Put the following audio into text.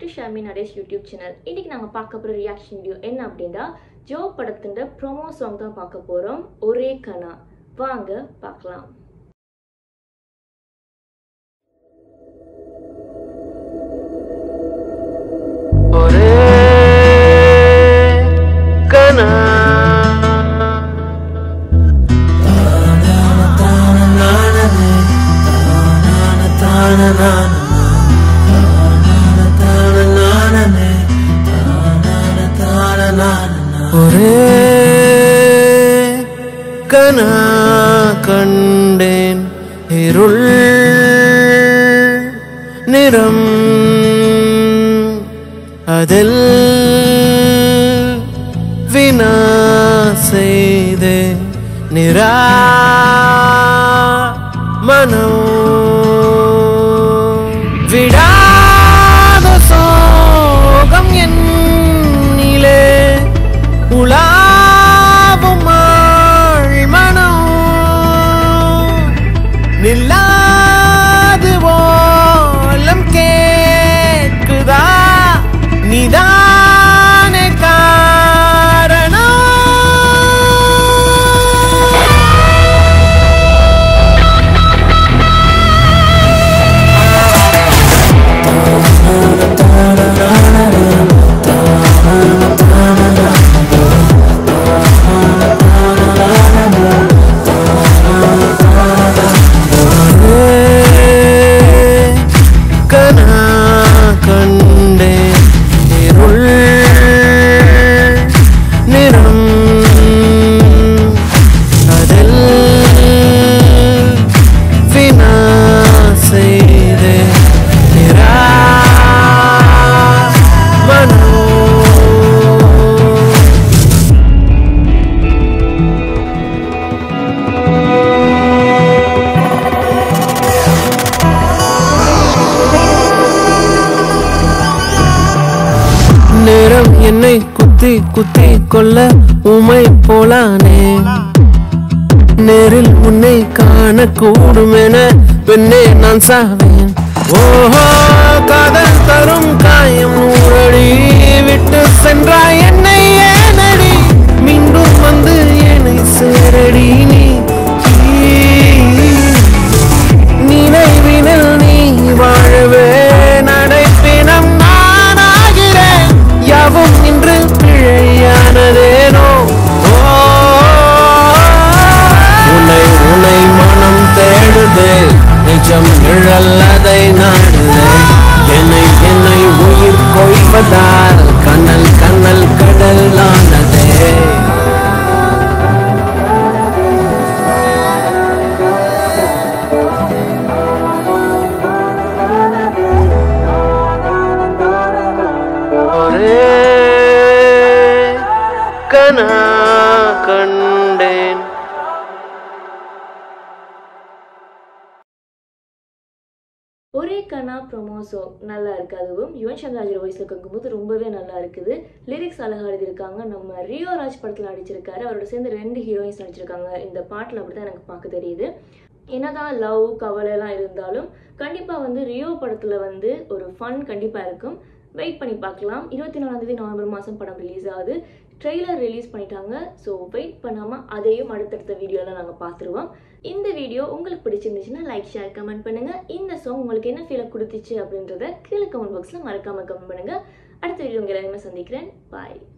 to Sharmi Natesh YouTube channel இன்னைக்கு நாங்கள் பார்க்க போகிற ரியாக்ஷன் வீடியோ என்ன அப்படின்னா ஜோ படத்தின் ப்ரோமோ சாங் தான் பார்க்க போகிறோம் ஒரே கனா வாங்க பார்க்கலாம் ஒரே கனா ஒரே கனா கண்டேன் இருள் நிறம் அதில் வினா செய்தே நிரா மனம் விடாத சோகம் என்னிலே உலாவும் ஆள் மனம் நில்லாது ஓலம் கேக்குதா நிதானே காரணம் கனா கண்டே இருள் நிறம் அதில் வினா செய்தே நிரா மனோ நேரம் என்னை குத்தி குத்தி கொல்ல உமை போலானே நேரில் உன்னை காணக்கூடும் என பெண்ணே நான் சாவேன் ஓஹோ காதல் தரும் காயம் நூறடி விட்டு சென்றாய் என்னை ஏனடி மீண்டும் வந்து என்னை சேரடி நீ நினைவினில் நீ வாழவே நடைப்பினம் நானாகிறேன் யாவும் இன்று பிழையானதேனோ ஓ, உன்னை உன்னை மனம் தேடுதே நிஜம் நிழல் அதை நாடுதே என்னை என்னை உயிர் கொய்வதால் கண்ணல் கண்ணல் கடல் ஆனதே ஒரே கனா கண்டேன் ஒரே கனா ப்ரோமோ சாங் நல்லா இருக்கு அதுவும் யுவன் சந்திராஜர் வாய்ஸில் கேட்கும்போது ரொம்பவே நல்லா இருக்குது லிரிக்ஸ் அழகாக எழுதியிருக்காங்க நம்ம ரியோ ராஜ் படத்தில் நடிச்சிருக்காரு அவரோட சேர்ந்து ரெண்டு ஹீரோயின்ஸ் நடிச்சிருக்காங்க இந்த பாட்டில் அப்படி தான் எனக்கு பார்க்க தெரியுது என்னதான் லவ் கவலைலாம் இருந்தாலும் கண்டிப்பாக வந்து ரியோ படத்தில் வந்து ஒரு ஃபன் கண்டிப்பாக இருக்கும் வெயிட் பண்ணி பார்க்கலாம் இருபத்தி நாலாந்தேதி நவம்பர் மாதம் படம் ரிலீஸ் ஆகுது ட்ரெய்லர் ரிலீஸ் பண்ணிட்டாங்க ஸோ வெயிட் பண்ணாமல் அதையும் அடுத்தடுத்த வீடியோவில் நாங்கள் பார்த்துருவோம் இந்த வீடியோ உங்களுக்கு பிடிச்சிருந்துச்சுன்னா லைக் ஷேர் கமெண்ட் பண்ணுங்கள் இந்த சாங் உங்களுக்கு என்ன ஃபீலை கொடுத்துச்சு அப்படின்றத கீழே கமெண்ட் பாக்ஸில் மறக்காமல் கமெண்ட் பண்ணுங்கள் அடுத்த வீடியோ உங்களை எல்லாருமே சந்திக்கிறேன் பாய்